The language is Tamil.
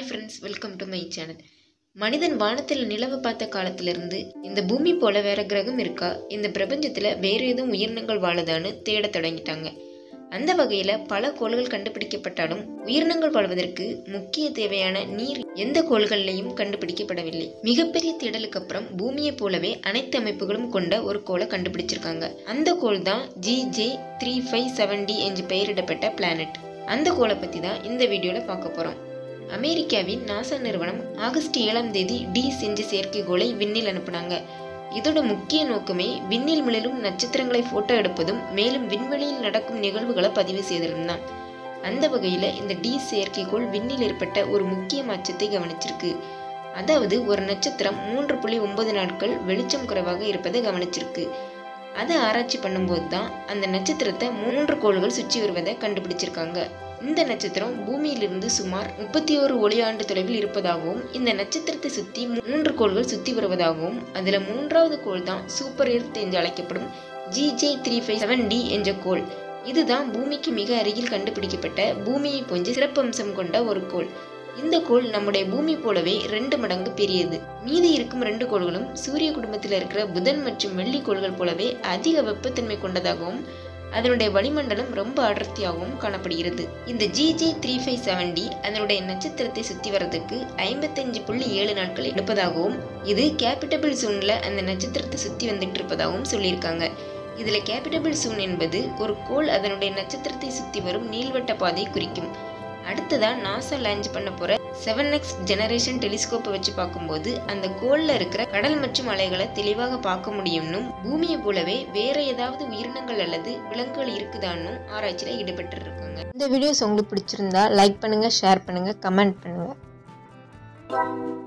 hi friends welcome to my channel மனிதன் வானத்தில் நிலவு பார்த்த காலத்திலிருந்து இந்த பூமி போல வேற கிரகம் இருக்கா இந்த பிரபஞ்சத்தில் வேற எதுவும் உயிரினங்கள் வாழுதான்னு தேடத் தொடங்கிட்டாங்க அந்த வகையில் பல கோள்கள் கண்டுபிடிக்கப்பட்டாலும் உயிரினங்கள் வாழ்வதற்கு முக்கிய தேவையான நீர் எந்த கோள்கள்லையும் கண்டுபிடிக்கப்படவில்லை மிகப்பெரிய தேடலுக்கு அப்புறம் பூமியை போலவே அனைத்து அமைப்புகளும் கொண்ட ஒரு கோளை கண்டுபிடிச்சிருக்காங்க அந்த கோள் தான் G J three five seven D என்று பெயரிடப்பட்ட பிளானட் அந்த கோளை பற்றி தான் இந்த வீடியோவில் பார்க்க போகிறோம் அமெரிக்காவின் நாசா நிறுவனம் ஆகஸ்ட் ஏழாம் தேதி டி செஞ்ச செயற்கைக்கோளை விண்ணில் அனுப்புனாங்க இதோட முக்கிய நோக்கமே விண்ணில் மிளலும் நட்சத்திரங்களை போட்டோ எடுப்பதும் மேலும் விண்வெளியில் நடக்கும் நிகழ்வுகளை பதிவு செய்திருந்தான் அந்த வகையில் இந்த டி செயற்கைக்கோள் விண்ணில் ஏற்பட்ட ஒரு முக்கிய மாற்றத்தை கவனிச்சிருக்கு அதாவது ஒரு நட்சத்திரம் மூன்று புள்ளி ஒன்பது நாட்கள் வெளிச்சம் குறைவாக இருப்பதை கவனிச்சிருக்கு அதை ஆராய்ச்சி பண்ணும்போது தான் அந்த நட்சத்திரத்தை மூன்று கோள்கள் சுற்றி வருவதை கண்டுபிடிச்சிருக்காங்க இந்த நட்சத்திரம் பூமியிலிருந்து சுமார் முப்பத்தி ஓரு ஒளியாண்டு தொலைவில் இருப்பதாகவும் இந்த நட்சத்திரத்தை சுற்றி மூன்று கோள்கள் சுற்றி வருவதாகவும் அதில் மூன்றாவது கோள் தான் சூப்பர் எர்த் என்று அழைக்கப்படும் GJ three five seven D என்ற கோள் இதுதான் பூமிக்கு மிக அருகில் கண்டுபிடிக்கப்பட்ட பூமியை போன்ற சிறப்பம்சம் கொண்ட ஒரு கோள் இந்த கோள் நம்முடைய பூமி போலவே ரெண்டு மடங்கு பெரியது மீதி இருக்கும் ரெண்டு கோள்களும் சூரிய குடும்பத்தில் இருக்கிற புதன் மற்றும் வெள்ளி கோள்கள் போலவே அதிக வெப்பத்தன்மை கொண்டதாகவும் அதனுடைய வளிமண்டலம் ரொம்ப அடர்த்தியாகவும் காணப்படுகிறது இந்த GJ three five seven D அதனுடைய நட்சத்திரத்தை சுற்றி வரதுக்கு ஐம்பத்தஞ்சு புள்ளி ஏழு நாட்கள் எடுப்பதாகவும் இது கேபிட்டபிள் சூனில் அந்த நட்சத்திரத்தை சுற்றி வந்துட்டு இருப்பதாகவும் சொல்லியிருக்காங்க இதில் கேபிட்டபிள் சூன் என்பது ஒரு கோள் அதனுடைய நட்சத்திரத்தை சுற்றி வரும் நீள்வட்ட பாதை குறிக்கும் அடுத்ததாக நாசா லான்ச் பண்ண போகிற செவன் எக்ஸ் ஜெனரேஷன் டெலிஸ்கோப்பை வச்சு பார்க்கும்போது அந்த கோளில் இருக்கிற கடல் மற்றும் அலைகளை தெளிவாக பார்க்க முடியும்னும் பூமியை போலவே வேற ஏதாவது உயிரினங்கள் அல்லது விலங்குகள் இருக்குதான்னு ஆராய்ச்சியில் ஈடுபட்டு இருக்காங்க இந்த வீடியோஸ் உங்களுக்கு பிடிச்சிருந்தா லைக் பண்ணுங்க ஷேர் பண்ணுங்க கமெண்ட் பண்ணுங்க